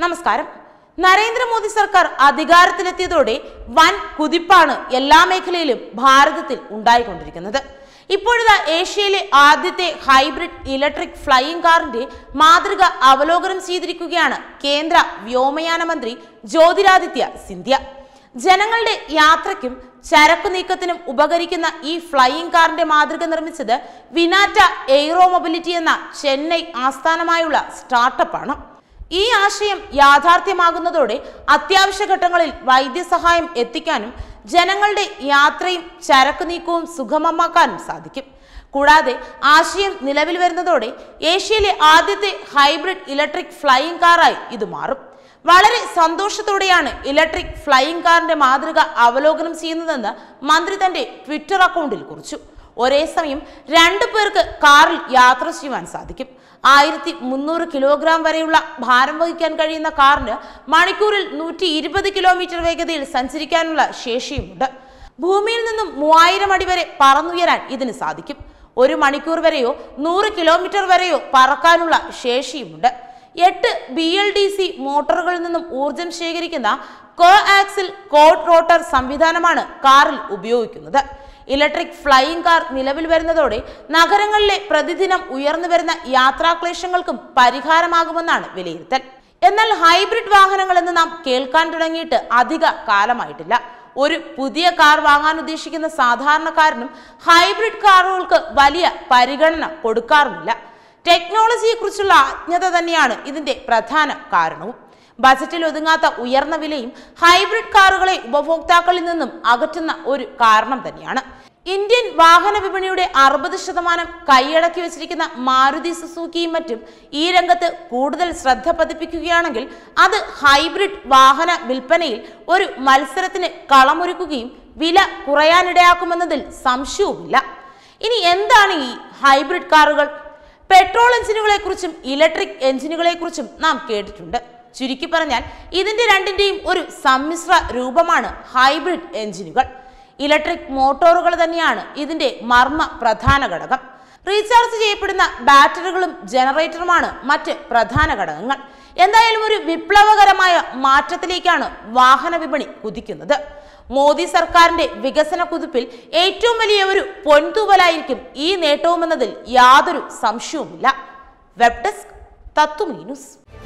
നമസ്കാരം നരേന്ദ്രമോദി സർക്കാർ അധികാരത്തിലെത്തിയതോടെ വൻ കുതിപ്പാണ് എല്ലാ മേഖലയിലും ഭാരതത്തിൽ ഉണ്ടായിക്കൊണ്ടിരിക്കുന്നത് ഇപ്പോഴിതാ ഏഷ്യയിലെ ആദ്യത്തെ ഹൈബ്രിഡ് ഇലക്ട്രിക് ഫ്ലൈയിങ് കാറിന്റെ മാതൃക അവലോകനം ചെയ്തിരിക്കുകയാണ് കേന്ദ്ര വ്യോമയാന മന്ത്രി ജ്യോതിരാദിത്യ സിന്ധ്യ ജനങ്ങളുടെ യാത്രയ്ക്കും ചരക്കു നീക്കത്തിനും ഉപകരിക്കുന്ന ഈ ഫ്ലൈയിങ് കാറിന്റെ മാതൃക നിർമ്മിച്ചത് വിനാറ്റ എയ്റോ മൊബിലിറ്റി എന്ന ചെന്നൈ ആസ്ഥാനമായുള്ള സ്റ്റാർട്ടപ്പാണ് ഈ ആശയം യാഥാർത്ഥ്യമാകുന്നതോടെ അത്യാവശ്യ ഘട്ടങ്ങളിൽ വൈദ്യസഹായം എത്തിക്കാനും ജനങ്ങളുടെ യാത്രയും ചരക്കു നീക്കവും സുഗമമാക്കാനും സാധിക്കും കൂടാതെ ആശയം നിലവിൽ വരുന്നതോടെ ഏഷ്യയിലെ ആദ്യത്തെ ഹൈബ്രിഡ് ഇലക്ട്രിക് ഫ്ലൈയിങ് കാറായി ഇത് മാറും വളരെ സന്തോഷത്തോടെയാണ് ഇലക്ട്രിക് ഫ്ലൈയിങ് കാറിന്റെ മാതൃക അവലോകനം ചെയ്യുന്നതെന്ന് മന്ത്രി തന്റെ ട്വിറ്റർ അക്കൗണ്ടിൽ കുറിച്ചു ഒരേ സമയം രണ്ടു പേർക്ക് കാറിൽ യാത്ര ചെയ്യുവാൻ സാധിക്കും ആയിരത്തി മുന്നൂറ് കിലോഗ്രാം വരെയുള്ള ഭാരം വഹിക്കാൻ കഴിയുന്ന കാറിന് മണിക്കൂറിൽ നൂറ്റി ഇരുപത് കിലോമീറ്റർ വേഗതയിൽ സഞ്ചരിക്കാനുള്ള ശേഷിയുമുണ്ട് ഭൂമിയിൽ നിന്നും മൂവായിരം അടി വരെ പറന്നുയരാൻ ഇതിന് സാധിക്കും ഒരു മണിക്കൂർ വരെയോ നൂറ് കിലോമീറ്റർ വരെയോ പറക്കാനുള്ള ശേഷിയുമുണ്ട് എട്ട് ബി എൽ ഡി സി മോട്ടോറുകളിൽ നിന്നും ഊർജം ശേഖരിക്കുന്ന കോ ആക്സിൽ കോഡ് റോട്ടർ സംവിധാനമാണ് കാറിൽ ഉപയോഗിക്കുന്നത് ഇലക്ട്രിക് ഫ്ലൈയിങ് കാർ നിലവിൽ വരുന്നതോടെ നഗരങ്ങളിലെ പ്രതിദിനം ഉയർന്നു വരുന്ന യാത്രാക്ലേശങ്ങൾക്കും പരിഹാരമാകുമെന്നാണ് വിലയിരുത്തൽ എന്നാൽ ഹൈബ്രിഡ് വാഹനങ്ങൾ എന്ന് നാം കേൾക്കാൻ തുടങ്ങിയിട്ട് അധിക കാലമായിട്ടില്ല ഒരു പുതിയ കാർ വാങ്ങാൻ ഉദ്ദേശിക്കുന്ന സാധാരണക്കാരനും ഹൈബ്രിഡ് കാറുകൾക്ക് വലിയ പരിഗണന കൊടുക്കാറുമില്ല ടെക്നോളജിയെക്കുറിച്ചുള്ള അജ്ഞത തന്നെയാണ് ഇതിന്റെ പ്രധാന കാരണവും ബജറ്റിൽ ഒതുങ്ങാത്ത ഉയർന്ന വിലയും ഹൈബ്രിഡ് കാറുകളെ ഉപഭോക്താക്കളിൽ നിന്നും അകറ്റുന്ന ഒരു കാരണം തന്നെയാണ് ഇന്ത്യൻ വാഹന വിപണിയുടെ അറുപത് ശതമാനം കൈയടക്കി വെച്ചിരിക്കുന്ന മാരുതി സുസുക്കിയും മറ്റും ഈ രംഗത്ത് കൂടുതൽ ശ്രദ്ധ പതിപ്പിക്കുകയാണെങ്കിൽ അത് ഹൈബ്രിഡ് വാഹന വിൽപ്പനയിൽ ഒരു മത്സരത്തിന് കളമൊരുക്കുകയും വില കുറയാനിടയാക്കുമെന്നതിൽ സംശയവുമില്ല ഇനി എന്താണ് ഈ ഹൈബ്രിഡ് കാറുകൾ പെട്രോൾ എഞ്ചിനുകളെക്കുറിച്ചും ഇലക്ട്രിക് എഞ്ചിനുകളെക്കുറിച്ചും നാം കേട്ടിട്ടുണ്ട് ചുരുക്കി പറഞ്ഞാൽ ഇതിന്റെ രണ്ടിന്റെയും ഒരു സമ്മിശ്ര രൂപമാണ് ഹൈബ്രിഡ് എഞ്ചിനുകൾ ഇലക്ട്രിക് മോട്ടോറുകൾ തന്നെയാണ് ഇതിന്റെ മർമ്മ പ്രധാന ഘടകം റീചാർജ് ചെയ്യപ്പെടുന്ന ബാറ്ററികളും ജനറേറ്ററുമാണ് മറ്റ് പ്രധാന ഘടകങ്ങൾ എന്തായാലും ഒരു വിപ്ലവകരമായ മാറ്റത്തിലേക്കാണ് വാഹന വിപണി കുതിക്കുന്നത് മോദി സർക്കാരിന്റെ വികസന കുതിപ്പിൽ ഏറ്റവും വലിയ ഒരു പൊൻതൂവലായിരിക്കും ഈ നേട്ടവുമെന്നതിൽ യാതൊരു സംശയവുമില്ല വെബ് ഡെസ്ക് തത്വമീ ന്യൂസ്